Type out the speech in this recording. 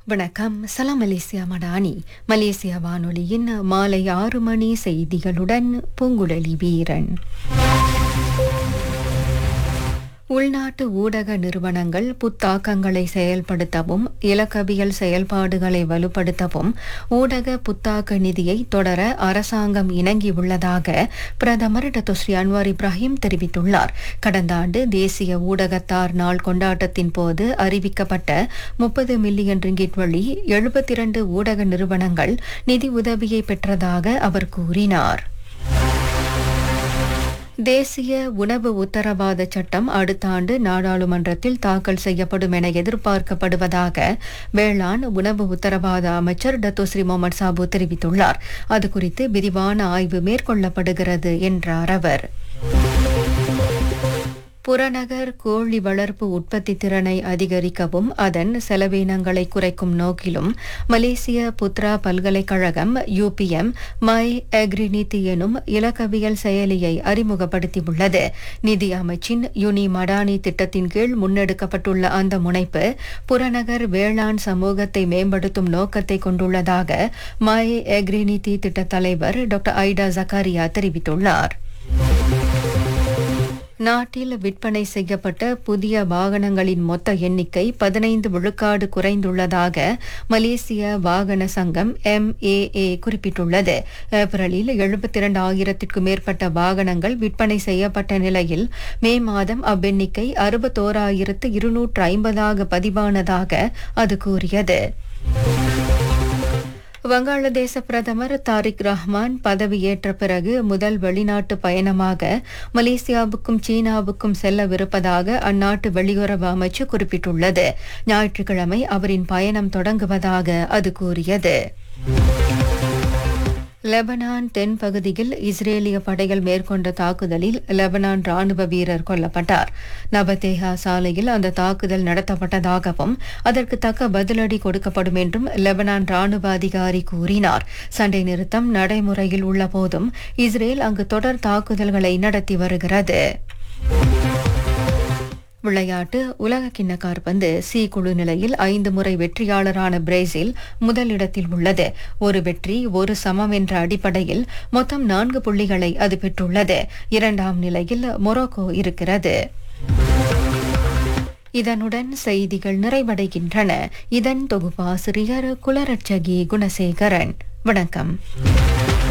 வணக்கம் சலாம் Malaysia Madani Malaysia வானொலியின் மாலை ஆறு மணி செய்திகளுடன் பூங்குழலி வீரன் உள்நாட்டு ஊடக நிறுவனங்கள் புத்தாக்கங்களை செயல்படுத்தவும் இலக்கவியல் செயல்பாடுகளை வலுப்படுத்தவும் ஊடக புத்தாக்க நிதியை தொடர அரசாங்கம் இணங்கியுள்ளதாக பிரதமர் டத்துஸ்ரீ அன்வார் இப்ராஹிம் தெரிவித்துள்ளார் கடந்த ஆண்டு தேசிய ஊடகத்தார் நாள் கொண்டாட்டத்தின் போது அறிவிக்கப்பட்ட முப்பது மில்லியன் ரிங்கிட் வழி எழுபத்தி இரண்டு ஊடக நிறுவனங்கள் நிதி உதவியை பெற்றதாக அவர் கூறினார் தேசிய உணவு உத்தரவாத சட்டம் அடுத்த ஆண்டு நாடாளுமன்றத்தில் தாக்கல் செய்யப்படும் என எதிர்பார்க்கப்படுவதாக வேளாண் உணவு உத்தரவாத அமைச்சர் டத்தோஸ்ரீ முகமது சாபு தெரிவித்துள்ளார் அது குறித்து விரிவான ஆய்வு மேற்கொள்ளப்படுகிறது என்றார் அவர் புறநகர் கோழி வளர்ப்பு உற்பத்தி திறனை அதிகரிக்கவும் அதன் செலவினங்களை குறைக்கும் நோக்கிலும் மலேசிய புத்ரா பல்கலைக்கழகம் யூபிஎம் மை அக்ரினிதி எனும் இலக்கவியல் செயலியை அறிமுகப்படுத்தியுள்ளது நிதி அமைச்சின் யுனி மடானி திட்டத்தின் கீழ் முன்னெடுக்கப்பட்டுள்ள அந்த முனைப்பு புறநகர் வேளாண் சமூகத்தை மேம்படுத்தும் நோக்கத்தை கொண்டுள்ளதாக மை அக்ரினிதி திட்ட தலைவர் டாக்டர் ஐடா ஜக்காரியா தெரிவித்துள்ளார் நாட்டில் விற்பனை செய்யப்பட்ட புதிய வாகனங்களின் மொத்த எண்ணிக்கை பதினைந்து விழுக்காடு குறைந்துள்ளதாக மலேசிய வாகன சங்கம் எம்ஏஏ குறிப்பிட்டுள்ளது ஏப்ரலில் எழுபத்தி இரண்டு ஆயிரத்திற்கும் மேற்பட்ட வாகனங்கள் விற்பனை செய்யப்பட்ட நிலையில் மே மாதம் அவ்வெண்ணிக்கை அறுபத்தோராயிரத்து இருநூற்று ஐம்பதாக பதிவானதாக அது கூறியது வங்காளதேச பிரதமர் தாரிக் ரஹ்மான் பதவியேற்ற பிறகு முதல் வெளிநாட்டு பயணமாக மலேசியாவுக்கும் சீனாவுக்கும் செல்லவிருப்பதாக அந்நாட்டு வெளியுறவு அமைச்சு குறிப்பிட்டுள்ளது ஞாயிற்றுக்கிழமை அவரின் பயணம் தொடங்குவதாக அது கூறியது லெபனான் தென் பகுதியில் இஸ்ரேலிய படைகள் மேற்கொண்ட தாக்குதலில் லெபனான் ராணுவ வீரர் கொல்லப்பட்டார் நபதேகா சாலையில் அந்த தாக்குதல் நடத்தப்பட்டதாகவும் அதற்கு தக்க பதிலடி கொடுக்கப்படும் என்றும் லெபனான் ராணுவ அதிகாரி கூறினார் சண்டை நிறுத்தம் நடைமுறையில் உள்ள போதும் இஸ்ரேல் அங்கு தொடர் தாக்குதல்களை நடத்தி வருகிறது விளையாட்டு உலக கிண்ண காற்பந்து சி குழு நிலையில் ஐந்து முறை வெற்றியாளரான பிரேசில் முதலிடத்தில் உள்ளது ஒரு வெற்றி ஒரு சமம் என்ற அடிப்படையில் மொத்தம் நான்கு புள்ளிகளை அது பெற்றுள்ளது இரண்டாம் நிலையில் மொரோக்கோ இருக்கிறது இதனுடன் செய்திகள் நிறைவடைகின்றன இதன் தொகுப்பாசிரியர் குலரட்சகி குணசேகரன் வணக்கம்